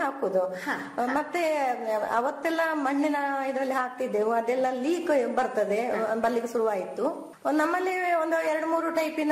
ಹಾಕುದು ಮತ್ತೆ ಅವತ್ತೆಲ್ಲ ಮಣ್ಣಿನ ಇದ್ರಲ್ಲಿ ಹಾಕ್ತಿದ್ದೆವು ಅದೆಲ್ಲ ಲೀಕ್ ಬರ್ತದೆ ಬಲ್ಲಿಗೆ ಶುರುವಾಯಿತು ಒಂದ್ ನಮ್ಮಲ್ಲಿ ಒಂದು ಎರಡು ಮೂರು ಟೈಪಿನ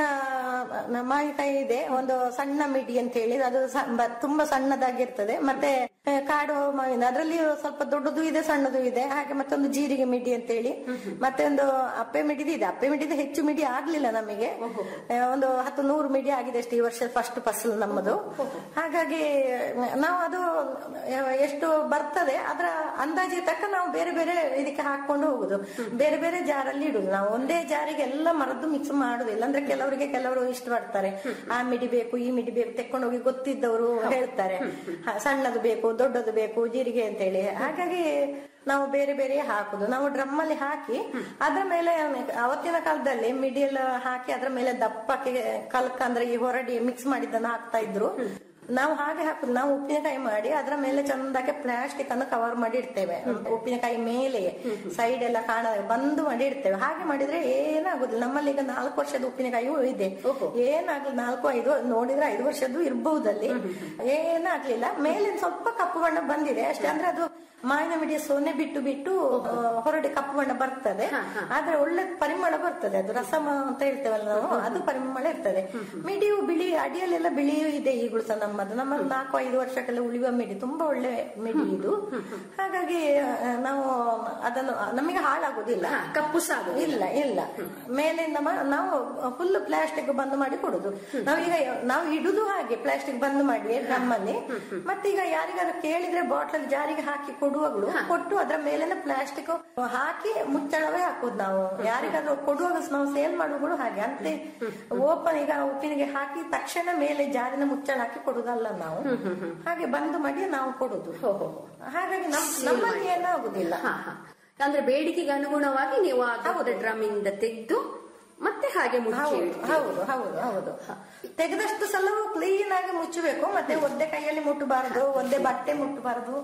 ಮಾವಿನಕಾಯಿ ಇದೆ ಒಂದು ಸಣ್ಣ ಮಿಡಿ ಅಂತ ಹೇಳಿ ಅದು ಸ- ಬ- ತುಂಬಾ ಸಣ್ಣದಾಗಿರ್ತದೆ ಮತ್ತೆ ಆ, ಕಾಡು ಮಾವಿನ ಅದರಲ್ಲಿ ಸ್ವಲ್ಪ ದೊಡ್ಡದು ಇದೆ ಸಣ್ಣದು ಇದೆ ಹಾಗೆ ಮತ್ತೊಂದು ಜೀರಿಗೆ ಮಿಡಿ ಅಂತ ಹೇಳಿ ಮತ್ತೆ ಒಂದು ಅಪ್ಪೆ ಮಿಡಿದು ಇದೆ ಅಪ್ಪೆ ಮಿಡಿದು ಹೆಚ್ಚು ಮಿಡಿ ಆಗ್ಲಿಲ್ಲ ನಮಗೆ ಆ, ಒಂದು ಹತ್ತು ನೂರು ಮಿಡಿ ಆಗಿದೆ ಅಷ್ಟು ಈ ವರ್ಷ ಫಸ್ಟ್ ಫಸಲು ನಮ್ಮದು ಹಾಗಾಗಿ ನಾವು ಅದು ಆ, ಎಷ್ಟು ಬರ್ತದೆ ಅದರ ಅಂದಾಜಿಗೆ ತಕ್ಕ ನಾವು ಬೇರೆ ಬೇರೆ ಇದಕ್ಕೆ ಹಾಕೊಂಡು ಹೋಗುದು ಬೇರೆ ಬೇರೆ ಜಾರಲ್ಲಿ ಇಡುದು ನಾವು ಒಂದೇ ಜಾರಿಗೆ ಎಲ್ಲ ಮರದ್ದು ಮಿಕ್ಸ್ ಮಾಡುದಿಲ್ಲ ಅಂದ್ರೆ ಕೆಲವರಿಗೆ ಕೆಲವರು ಇಷ್ಟಪಡ್ತಾರೆ ಆ ಮಿಡಿ ಬೇಕು ಈ ಮಿಡಿ ಬೇಕು ತೆಕ್ಕೊಂಡು ಹೋಗಿ ಗೊತ್ತಿದ್ದವರು ಹೇಳ್ತಾರೆ ಹ, ಸಣ್ಣದು ಬೇಕು ದೊಡ್ಡದು ಬೇಕು ಜೀರಿಗೆ ಅಂತ ಹೇಳಿ ಹಾಗಾಗಿ ನಾವು ಬೇರೆ ಬೇರೆ ಹಾಕುದು ನಾವು ಡ್ರಮ್ ಅಲ್ಲಿ ಹಾಕಿ ಅದ್ರ ಮೇಲೆ ಅವತ್ತಿನ ಕಾಲದಲ್ಲಿ ಮಿಡಿ ಎಲ್ಲ ಹಾಕಿ ಅದ್ರ ಮೇಲೆ ದಪ್ಪಕ್ಕೆ ಕಲ್ಕ ಅಂದ್ರೆ ಈ ಹೊರಡಿ ಮಿಕ್ಸ್ ಮಾಡಿದ್ದನ್ನು ಹಾಕ್ತಾ ಇದ್ರು ನಾವು ಹಾಗೆ ಹಾಕುದು ನಾವು ಉಪ್ಪಿನಕಾಯಿ ಮಾಡಿ ಅದರ ಮೇಲೆ ಚಂದಕ್ಕೆ ಪ್ಲಾಸ್ಟಿಕ್ ಅನ್ನು ಕವರ್ ಮಾಡಿ ಇಡ್ತೇವೆ ಉಪ್ಪಿನಕಾಯಿ ಮೇಲೆ ಸೈಡ್ ಎಲ್ಲ ಕಾಣ ಬಂದು ಮಾಡಿ ಇಡ್ತೇವೆ ಹಾಗೆ ಮಾಡಿದ್ರೆ ಏನಾಗುದಿಲ್ಲ ನಮ್ಮಲ್ಲಿ ಈಗ ನಾಲ್ಕು ವರ್ಷದ ಉಪ್ಪಿನಕಾಯಿಯೂ ಇದೆ ಏನಾಗ್ಲಿ ನಾಲ್ಕು ಐದು ನೋಡಿದ್ರೆ ಐದು ವರ್ಷದ್ದು ಇರ್ಬಹುದಲ್ಲಿ ಏನಾಗ್ಲಿಲ್ಲ ಮೇಲೆ ಸ್ವಲ್ಪ ಕಪ್ಪು ಬಣ್ಣ ಬಂದಿದೆ ಅಷ್ಟೇ ಅಂದ್ರೆ ಅದು ಮಾವಿನ ಮಿಡಿಯ ಸೊನ್ನೆ ಬಿಟ್ಟು ಬಿಟ್ಟು ಆ, ಹೊರಡೆ ಕಪ್ಪು ಬಣ್ಣ ಬರ್ತದೆ ಆದ್ರೆ ಒಳ್ಳೆ ಪರಿಮಳ ಬರ್ತದೆ ಅದು ರಸಮ ಅಂತ ಹೇಳ್ತೇವಲ್ಲ ನಾವು ಅದು ಪರಿಮಳ ಇರ್ತದೆ ಮಿಡಿಯು ಬಿಳಿ ಅಡಿಯಲ್ಲೆಲ್ಲ ಬಿಳಿಯೂ ಇದೆ ಈಗಲೂ ಸಹ ನಮ್ಮದು ನಮ್ಮ ನಾಲ್ಕು ಐದು ವರ್ಷಕ್ಕೆಲ್ಲ ಉಳಿಯುವ ಮಿಡಿ ತುಂಬಾ ಒಳ್ಳೆ ಮಿಡಿ ಇದು ಹಾಗಾಗಿ ಆ, ನಾವು ಅದನ್ನು ನಮಗೆ ಹಾಳಾಗುದಿಲ್ಲ ಕಪ್ಪು ಸಾಗು ಇಲ್ಲ ಇಲ್ಲ ಮೇಲಿಂದ ಮ- ನಾವು ಫುಲ್ ಪ್ಲಾಸ್ಟಿಕ್ ಬಂದ್ ಮಾಡಿ ಕೊಡುದು ನಾವೀಗ ನಾವು ಇಡುದು ಹಾಗೆ ಪ್ಲಾಸ್ಟಿಕ್ ಬಂದ್ ಮಾಡಿ ನಮ್ಮಲ್ಲಿ ಮತ್ತೀಗ ಯಾರಿಗಾದ್ರು ಕೇಳಿದ್ರೆ ಬಾಟ್ಲ್ ಜಾರಿಗೆ ಹಾಕಿ ಕೊಡುವಾಗಲು ಕೊಟ್ಟು ಅದ್ರ ಮೇಲಿನ ಪ್ಲಾಸ್ಟಿಕ್ ಹಾಕಿ ಮುಚ್ಚಳವೇ ಹಾಕುದು ನಾವು ಯಾರಿಗಾದ್ರೂ ಕೊಡುವಾಗ ನಾವು ಸೇಲ್ ಮಾಡುವಾಗಲೂ ಹಾಗೆ ಅಂತೆ ಓಪನ್ ಈಗ ಉಪ್ಪಿನಿಗೆ ಹಾಕಿ ತಕ್ಷಣ ಮೇಲೆ ಜಾರಿನ ಮುಚ್ಚಳ ಹಾಕಿ ಕೊಡುದಲ್ಲ ನಾವು ಹಾಗೆ ಬಂದ್ ಮಾಡಿ ನಾವು ಕೊಡುದು ಹಾಗಾಗಿ ನಮ್ ನಮ್ಮಲ್ಲಿ ಏನಾಗುದಿಲ್ಲ ಹಾ, ಹಾ. ಅಂದ್ರೆ ಬೇಡಿಕೆಗೆ ಅನುಗುಣವಾಗಿ ನೀವು ಆ ದೊಡ್ಡ ಡ್ರಮ್ ಇಂದ ತೆಗೆದು ಮತ್ತೆ ಹಾಗೆ ಮುಚ್ಚಿ ಹೌದು ಇಡ್ತೀರಿ. ಹೌದು ಹೌದು ಹೌದು ತೆಗೆದಷ್ಟು ಸಲವು ಕ್ಲೀನ್ ಆಗಿ ಮುಚ್ಚಬೇಕು ಮತ್ತೆ ಒದ್ದೆ ಕೈಯಲ್ಲಿ ಮುಟ್ಟಬಾರದು ಒದ್ದೆ ಬಟ್ಟೆ ಮುಟ್ಟಬಾರದು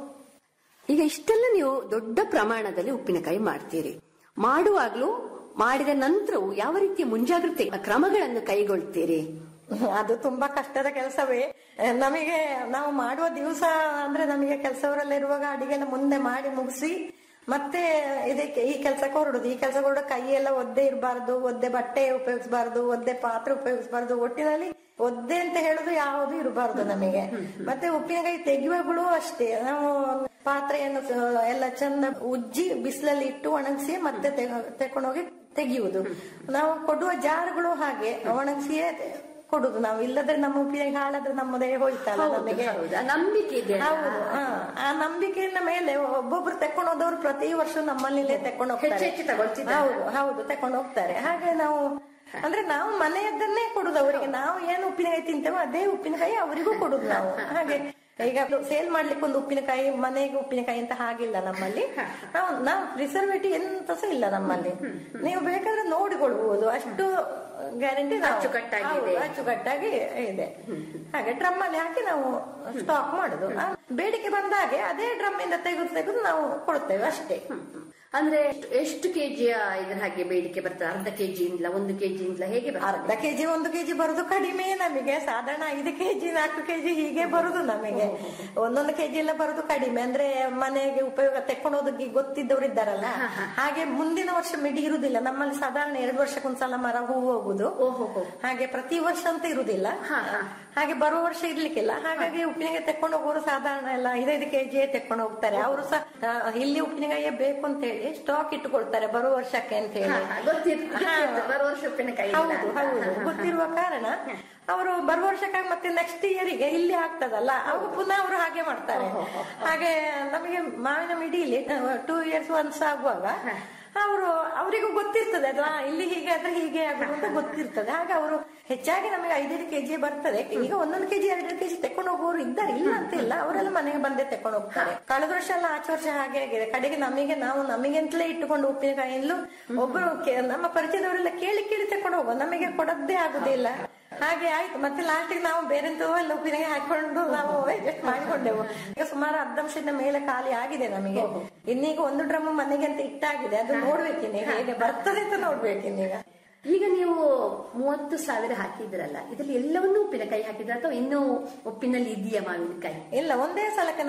ಈಗ ಇಷ್ಟೆಲ್ಲ ನೀವು ದೊಡ್ಡ ಪ್ರಮಾಣದಲ್ಲಿ ಉಪ್ಪಿನಕಾಯಿ ಮಾಡ್ತೀರಿ ಮಾಡುವಾಗ್ಲೂ ಮಾಡಿದ ನಂತರವೂ ಯಾವ ರೀತಿಯ ಮುಂಜಾಗ್ರತೆ ಕ್ರಮಗಳನ್ನು ಕೈಗೊಳ್ತೀರಿ ಅದು ತುಂಬಾ ಕಷ್ಟದ ಕೆಲಸವೇ ನಮಗೆ ನಾವು ಮಾಡುವ ದಿವಸ ಅಂದ್ರೆ ನಮಗೆ ಕೆಲಸವರಲ್ಲಿರುವಾಗ ಅಡಿಗೆಲ್ಲ ಮುಂದೆ ಮಾಡಿ ಮುಗಿಸಿ ಮತ್ತೆ ಇದಕ್ಕೆ ಈ ಕೆಲಸಕ್ಕೆ ಹೊರಡುದು ಈ ಕೆಲಸ ಹೊರಡ ಕೈ ಎಲ್ಲ ಒದ್ದೆ ಇರಬಾರ್ದು ಒದ್ದೆ ಬಟ್ಟೆ ಉಪಯೋಗಿಸಬಾರ್ದು ಒದ್ದೆ ಪಾತ್ರೆ ಉಪಯೋಗಿಸಬಾರ್ದು ಒಟ್ಟಿನಲ್ಲಿ ಒದ್ದೆ ಅಂತ ಹೇಳುದು ಯಾವುದು ಇರಬಾರ್ದು ನಮಗೆ ಮತ್ತೆ ಉಪ್ಪಿನಕಾಯಿ ತೆಗೆಯುವಾಗಲೂ ಅಷ್ಟೇ ನಾವು ಪಾತ್ರೆಯನ್ನು ಸ- ಎಲ್ಲ ಚಂದ ಉಜ್ಜಿ ಬಿಸಿಲಲ್ಲಿ ಇಟ್ಟು ಒಣಗಿಸಿ ಮತ್ತೆ ತೆಕೊಂಡೋಗಿ ತೆಗೆಯುವುದು ನಾವು ಕೊಡುವ ಜಾರ್ಗಳು ಹಾಗೆ ಒಣಗಿಸಿಯೇ ಕೊಡುದು ನಾವು ಇಲ್ಲದ್ರೆ ನಮ್ಮ ಉಪ್ಪಿನಕಾಯಿ ಹಾಳಾದ್ರೆ ನಮ್ಮದೇ ಹೋಯ್ತಲ್ಲ ನಮಗೆ ಹೌದು, ಆ ನಂಬಿಕೆ ಇದೆ ಹೌದು ಹಾ. ಆ ನಂಬಿಕೆಯ ಮೇಲೆ ಒಬ್ಬೊಬ್ರು ತೆಕೊಂಡು ಹೋದವ್ರು ಪ್ರತಿ ವರ್ಷ ನಮ್ಮಲ್ಲಿಲೇ ತೆಕೊಂಡು ಹೋಗ್ತಾರೆ ಹೆಚ್ಚು ಹೆಚ್ಚು ತಗೊಳ್ತಿದ್ದಾರೆ. ಹೌದು ಹೌದು ತೆಕೊಂಡು ಹೋಗ್ತಾರೆ ಹಾಗೆ ನಾವು ಅಂದ್ರೆ ನಾವು ಮನೆಯದ್ದನ್ನೇ ಕೊಡುದು ಅವರಿಗೆ ನಾವು ಏನು ಉಪ್ಪಿನಕಾಯಿ ತಿಂತೇವೋ ಅದೇ ಉಪ್ಪಿನಕಾಯಿ ಅವರಿಗೂ ಕೊಡುದು ನಾವು ಹಾಗೆ ಈಗ ಸೇಲ್ ಮಾಡ್ಲಿಕ್ಕೆ ಒಂದು ಉಪ್ಪಿನಕಾಯಿ ಮನೆಗೆ ಉಪ್ಪಿನಕಾಯಿ ಅಂತ ಹಾಗಿಲ್ಲ ನಮ್ಮಲ್ಲಿ ನಾವು ನಾವು ಪ್ರಿಸರ್ವೇಟಿವ್ ಎಂತ ಸಹ ಇಲ್ಲ ನಮ್ಮಲ್ಲಿ ನೀವು ಬೇಕಾದ್ರೆ ನೋಡಿಕೊಳ್ಬಹುದು ಅಷ್ಟು ಗ್ಯಾರಂಟಿ ಅಚ್ಚುಕಟ್ಟಾಗಿದೆ. ಅಚ್ಚುಕಟ್ಟಾಗಿ ಇದೆ ಹಾಗೆ ಡ್ರಮ್ ಅಲ್ಲಿ ಹಾಕಿ ನಾವು ಸ್ಟಾಕ್ ಮಾಡುದು ಆ ಬೇಡಿಕೆ ಬಂದಾಗೆ ಅದೇ ಡ್ರಮ್ ಇಂದ ತೆಗೆದು ತೆಗೆದು ನಾವು ಕೊಡ್ತೇವೆ ಅಷ್ಟೇ ಅಂದ್ರೆ ಎಷ್ಟು- ಎಷ್ಟು ಕೆಜಿಯ ಇದ್ರ ಹಾಗೆ ಬೇಡಿಕೆ ಬರ್ತದೆ ಅರ್ಧ ಕೆಜಿಯಿಂದಲ ಒಂದು ಕೆಜಿಯಿಂದಲ ಹೇಗೆ ಬರ್ತದೆ ಅರ್ಧ ಕೆಜಿ ಒಂದು ಕೆಜಿ ಬರುದು ಕಡಿಮೆ ನಮಗೆ ಸಾಧಾರಣ ಐದು ಕೆಜಿ ನಾಲ್ಕು ಕೆಜಿ ಹೀಗೆ ಬರುದು ನಮಗೆ ಒಂದೊಂದು ಕೆಜಿ ಎಲ್ಲ ಬರುದು ಕಡಿಮೆ ಅಂದ್ರೆ ಮನೆಗೆ ಉಪಯೋಗ ತೆಕ್ಕೊಂಡೋದಕ್ಕೆ ಗೊತ್ತಿದ್ದವ್ರು ಇದ್ದಾರಲ್ಲ ಹಾಗೆ ಮುಂದಿನ ವರ್ಷ ಮಿಡಿ ಇರುದಿಲ್ಲ ನಮ್ಮಲ್ಲಿ ಸಾಧಾರಣ ಎರಡು ವರ್ಷಕ್ಕೊಂದ್ಸಲ ಮರ ಹೂ ಹೋಗುದು ಹಾಗೆ ಪ್ರತಿ ವರ್ಷ ಅಂತ ಇರುದಿಲ್ಲ ಹಾಗೆ ಬರುವ ವರ್ಷ ಇರ್ಲಿಕ್ಕಿಲ್ಲ ಹಾಗಾಗಿ ಉಪ್ಪಿನಕಾಯಿ ತೆಕ್ಕೊಂಡು ಹೋಗೋರು ಸಾಧಾರಣ ಎಲ್ಲ ಐದೈದು ಕೆಜಿ ತೆಕ್ಕೊಂಡು ಹೋಗ್ತಾರೆ ಅವರು ಸಹ ಆ, ಇಲ್ಲಿ ಉಪ್ಪಿನಕಾಯಿಯೇ ಬೇಕು ಅಂತ ಹೇಳಿ ಸ್ಟಾಕ್ ಇಟ್ಟುಕೊಳ್ತಾರೆ ಬರುವ ವರ್ಷಕ್ಕೆ ಅಂತ ಹೇಳಿ ಹಾ. ಬರುವ ವರ್ಷ ಉಪ್ಪಿನಕಾಯಿ ಇಲ್ಲ ಹೌದು ಅಂತ. ಹೌದು ಗೊತ್ತಿರುವ ಕಾರಣ ಅವರು ಬರುವ ವರ್ಷಕ್ಕಾಗಿ ಮತ್ತೆ ನೆಕ್ಸ್ಟ್ ಇಯರಿಗೆ ಇಲ್ಲಿ ಆಗ್ತದಲ್ಲ ಅವಾಗ ಪುನಃ ಅವರು ಹಾಗೆ ಮಾಡ್ತಾರೆ ಹಾಗೆ ನಮಗೆ ಮಾವಿನ ಮಿಡಿಲಿ ಟೂ ಇಯರ್ಸ್ ಒನ್ಸ್ ಆಗುವಾಗ ಅವರು ಅವರಿಗೂ ಗೊತ್ತಿರ್ತದೆ ಅದು ಆ, ಇಲ್ಲಿ ಹೀಗೆ ಆದ್ರೆ ಹೀಗೆ ಆಗುದು ಅಂತ ಗೊತ್ತಿರ್ತದೆ ಹಾಗೆ ಅವರು ಹೆಚ್ಚಾಗಿ ನಮಗೆ ಐದೈದು ಕೆಜಿ ಬರ್ತದೆ ಈಗ ಒಂದೊಂದು ಕೆಜಿ ಎರಡೆರಡು ಕೆಜಿ ತೆಕೊಂಡು ಹೋಗುವವರು ಇದ್ದಾರೆ ಇಲ್ಲ ಅಂತ ಇಲ್ಲ ಅವರೆಲ್ಲ ಮನೆಗೆ ಬಂದೇ ತೆಕೊಂಡು ಹೋಗ್ತಾರೆ ಕಳೆದ ವರ್ಷ ಎಲ್ಲ ಆಚೆ ವರ್ಷ ಹಾಗೆ ಆಗಿದೆ ಕಡೆಗೆ ನಮಗೆ ನಾವು ನಮಗೆಂತಲೇ ಇಟ್ಟುಕೊಂಡು ಉಪ್ಪಿನಕಾಯಿಯಲ್ಲೂ ಒಬ್ಬರು ಕೆ- ನಮ್ಮ ಪರಿಚಯದವರೆಲ್ಲ ಕೇಳಿ ಕೇಳಿ ತೆಕೊಂಡು ಹೋಗೋ ನಮಗೆ ಕೊಡದ್ದೇ ಆಗುದಿಲ್ಲ ಹಾಗೆ ಆಯ್ತು ಮತ್ತೆ ಲಾಸ್ಟಿಗೆ ನಾವು ಬೇರೆಂತೋ ಎಲ್ಲ ಉಪ್ಪಿನಕಾಯಿ ಹಾಕೊಂಡು ನಾವು ಅಡ್ಜಸ್ಟ್ ಮಾಡಿಕೊಂಡೆವು ಈಗ ಸುಮಾರು ಅರ್ಧ ವರ್ಷದ ಮೇಲೆ ಖಾಲಿ ಆಗಿದೆ ನಮಗೆ ಇನ್ನೀಗ ಒಂದು ಡ್ರಮ್ ಮನೆಗೆ ಅಂತ ಇಟ್ಟಾಗಿದೆ ಅದು ನೋಡ್ಬೇಕಿನ್ನೀಗ ಹೇಗೆ ಬರ್ತದೆ ಅಂತ ನೋಡ್ಬೇಕಿನ್ನೀಗ ಈಗ ನೀವು ಮೂವತ್ತು ಸಾವಿರ ಹಾಕಿದ್ರಲ್ಲ ಇದರಲ್ಲಿ ಎಲ್ಲವನ್ನೂ ಉಪ್ಪಿನಕಾಯಿ ಹಾಕಿದ್ರ ಅಥವಾ ಇನ್ನೂ ಉಪ್ಪಿನಲ್ಲಿ ಇದೆಯಾ ಮಾವಿನಕಾಯಿ ಇಲ್ಲ ಒಂದೇ ಸಲಕ್ಕೆ